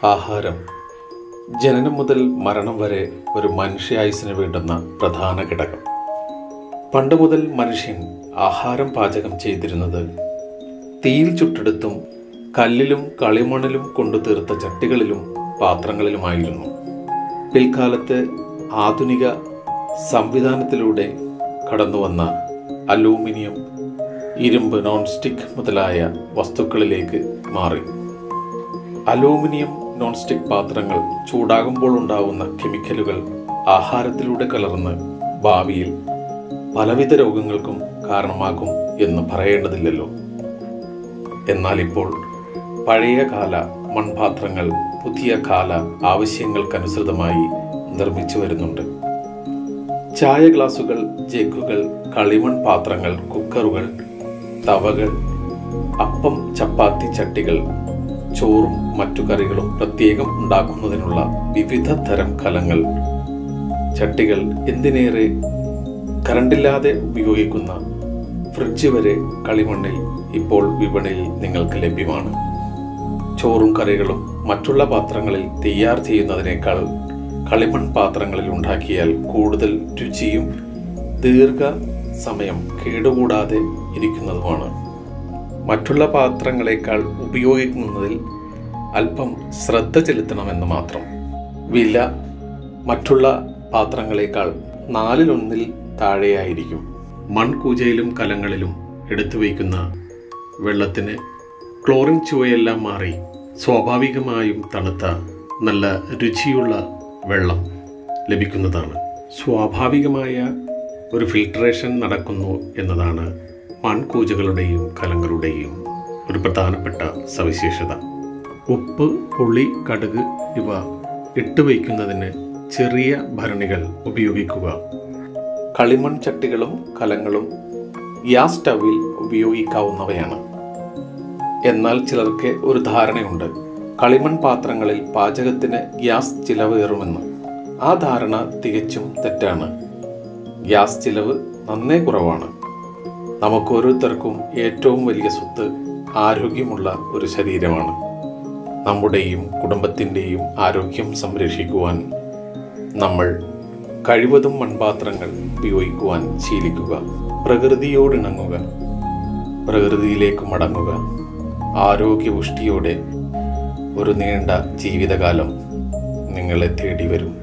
ആഹാരം ജനനം മുതൽ മരണം വരെ ഒരു മനുഷ്യായുസിന് വേണ്ടുന്ന പ്രധാന ഘടകം പണ്ട് മുതൽ മനുഷ്യൻ ആഹാരം പാചകം ചെയ്തിരുന്നത് തീയിൽ ചുട്ടെടുത്തും കല്ലിലും കളിമണ്ണിലും കൊണ്ടു തീർത്ത ചട്ടികളിലും പാത്രങ്ങളിലുമായിരുന്നു പിൽക്കാലത്ത് ആധുനിക സംവിധാനത്തിലൂടെ കടന്നുവന്ന അലൂമിനിയം ഇരുമ്പ് നോൺ സ്റ്റിക്ക് മുതലായ വസ്തുക്കളിലേക്ക് മാറി അലൂമിനിയം നോൺ സ്റ്റിക്ക് പാത്രങ്ങൾ ചൂടാകുമ്പോൾ ഉണ്ടാവുന്ന കെമിക്കലുകൾ ആഹാരത്തിലൂടെ കലർന്ന് ഭാവിയിൽ പലവിധ രോഗങ്ങൾക്കും കാരണമാകും എന്ന് പറയേണ്ടതില്ലല്ലോ എന്നാൽ ഇപ്പോൾ പഴയ കാല മൺപാത്രങ്ങൾ പുതിയ കാല ആവശ്യങ്ങൾക്കനുസൃതമായി നിർമ്മിച്ചു വരുന്നുണ്ട് ചായ ഗ്ലാസുകൾ ജഗ്ഗുകൾ കളിമൺ പാത്രങ്ങൾ കുക്കറുകൾ തവകൾ അപ്പം ചപ്പാത്തി ചട്ടികൾ ചോറും മറ്റു കറികളും പ്രത്യേകം ഉണ്ടാക്കുന്നതിനുള്ള വിവിധ തരം കലങ്ങൾ ചട്ടികൾ എന്തിനേറെ കറണ്ടില്ലാതെ ഉപയോഗിക്കുന്ന ഫ്രിഡ്ജ് വരെ കളിമണ്ണിൽ ഇപ്പോൾ വിപണിയിൽ നിങ്ങൾക്ക് ലഭ്യമാണ് ചോറും കറികളും മറ്റുള്ള പാത്രങ്ങളിൽ തയ്യാർ ചെയ്യുന്നതിനേക്കാൾ കളിമൺ പാത്രങ്ങളിൽ ഉണ്ടാക്കിയാൽ കൂടുതൽ രുചിയും ദീർഘ സമയം കേടുകൂടാതെ ഇരിക്കുന്നതുമാണ് മറ്റുള്ള പാത്രങ്ങളെക്കാൾ ഉപയോഗിക്കുന്നതിൽ അല്പം ശ്രദ്ധ ചെലുത്തണമെന്ന് മാത്രം വില മറ്റുള്ള പാത്രങ്ങളെക്കാൾ നാലിലൊന്നിൽ താഴെയായിരിക്കും മൺകൂജയിലും കലങ്ങളിലും എടുത്തു വയ്ക്കുന്ന വെള്ളത്തിന് ക്ലോറിൻ ചുവയെല്ലാം മാറി സ്വാഭാവികമായും തണുത്ത നല്ല രുചിയുള്ള വെള്ളം ലഭിക്കുന്നതാണ് സ്വാഭാവികമായ ഒരു ഫിൽട്രേഷൻ നടക്കുന്നു എന്നതാണ് മൺകൂജകളുടെയും കലങ്ങളുടെയും ഒരു പ്രധാനപ്പെട്ട സവിശേഷത ഉപ്പ് പുളി കടുക് ഇവ ഇട്ട് വയ്ക്കുന്നതിന് ചെറിയ ഭരണികൾ ഉപയോഗിക്കുക കളിമൺ ചട്ടികളും കലങ്ങളും ഗ്യാസ് സ്റ്റവിൽ ഉപയോഗിക്കാവുന്നവയാണ് എന്നാൽ ചിലർക്ക് ഒരു ധാരണയുണ്ട് കളിമൺ പാത്രങ്ങളിൽ പാചകത്തിന് ഗ്യാസ് ചിലവേറുമെന്ന് ആ ധാരണ തികച്ചും തെറ്റാണ് ഗ്യാസ് ചിലവ് നന്നേ കുറവാണ് നമുക്കോരോരുത്തർക്കും ഏറ്റവും വലിയ സ്വത്ത് ആരോഗ്യമുള്ള ഒരു ശരീരമാണ് നമ്മുടെയും കുടുംബത്തിൻ്റെയും ആരോഗ്യം സംരക്ഷിക്കുവാൻ നമ്മൾ കഴിവതും മൺപാത്രങ്ങൾ ഉപയോഗിക്കുവാൻ ശീലിക്കുക പ്രകൃതിയോടിണങ്ങുക പ്രകൃതിയിലേക്ക് മടങ്ങുക ആരോഗ്യപുഷ്ടിയോടെ ഒരു നീണ്ട ജീവിതകാലം നിങ്ങളെ തേടി വരും